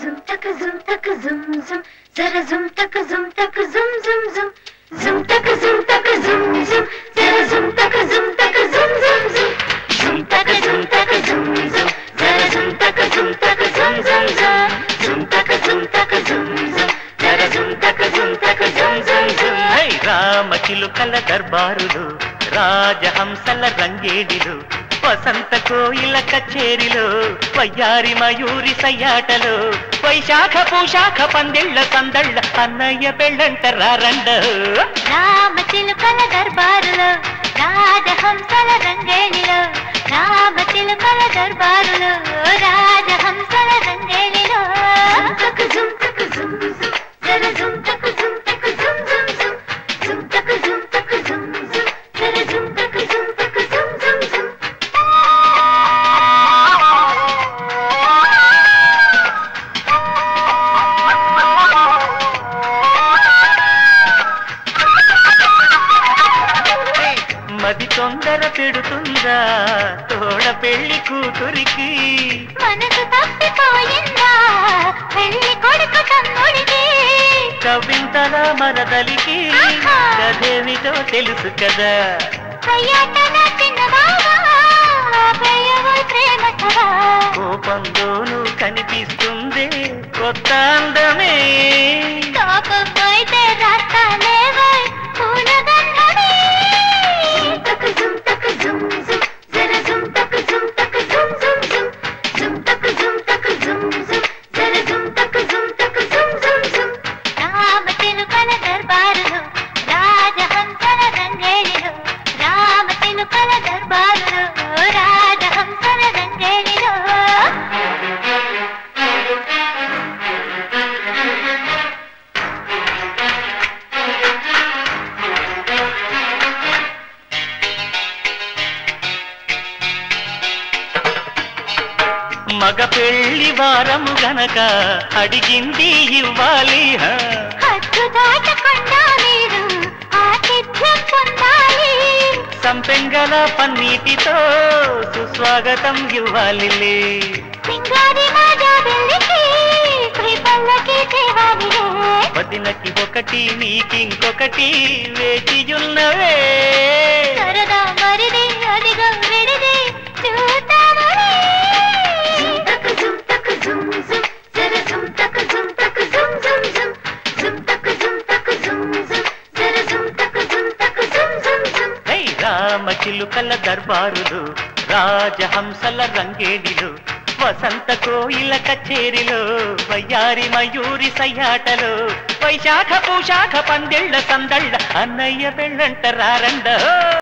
zum tak zum tak zum zum zara zum tak zum tak zum zum zum zum tak zum tak zum zum zara zum tak zum tak zum zum zum zum tak zum tak zum zum zara zum tak zum tak zum zum zum zum tak zum tak zum zum zara zum tak zum tak zum zum zum హై రామ చిలుకల దర్బారులు రాజహంసల రంగేడిలు వసంత కోయిల కచేరిలో వయ్యారి మయూరి సయ్యాటలో వైశాఖ పూశాఖ పందిళ్ళ సందళ్ళ అన్నయ్య పెళ్ళంట రారండ రామ చిలుకల దర్బారులో రాజహంసల రంగేలిలో రామ చిలుకల దర్బారులో రాజహంసల రంగేలిలో మది తొందర పెడుతుందా తోడ పెళ్లి కూతురికి మనసు తప్పిపోయిందా పెళ్లి కొడుకు తమ్ముడికి కవింతల మరదలికి ఆహా. కదేమిటో తెలుసు కదా అయ్యాటన చిన్నబావా ప్రేయవు ప్రేమ కదా కోపంలోనూ కనిపిస్తుంది కొత్త అందమే తాపమైతే రాస్తాలేవై పూలగంధమే తక జుమ్ తక జుమ్ జుమ్ జర జుమ్ తక జుమ్ తక జుమ్ జుమ్ జుమ్ జుమ్ తక జుమ్ తక జుమ్ జుమ్ జర జుమ్ తక జుమ్ తక జుమ్ జుమ్ జుమ్ రామ తినుకల దర్బారులో రాజహంసల రంగేలిలో రామ తినుకల దర్బారులో రాజహంసల రంగేలిలో మగ పెళ్లి వారము గనక అడిగింది ఇవ్వాలి హ. హద్దు దాటకుండా మీరు ఆతిథ్యం పొందాలి సంపెంగల పన్నీటితో సుస్వాగతం ఇవ్వాలిలే సింగారి మాజా వెళ్ళికి శ్రీపల్లకి చేయాలిలే వదినకి ఒకటి నీకింకొకటి వేచియున్నవే సరదా మరిది అదిగో విడిది చూద్దామని జుంతక జుంతక జుమ్ జుమ్ జర జుంతక జుంతక జుమ్ జుమ్ జుమ్ జుంతక జుంతక జుమ్ జుమ్ జర జుంతక జుంతక జుమ్ జుమ్ జుమ్ హై రామ చిలుకల దర్బారులు రాజహంసల రంగేడిలు వసంత కోయిల కచేరిలో వయ్యారి మయూరి సయ్యాటలో వైశాఖ పూశాఖ పందిళ్ళ సందళ్ళ అన్నయ్య పెళ్ళంట రారండ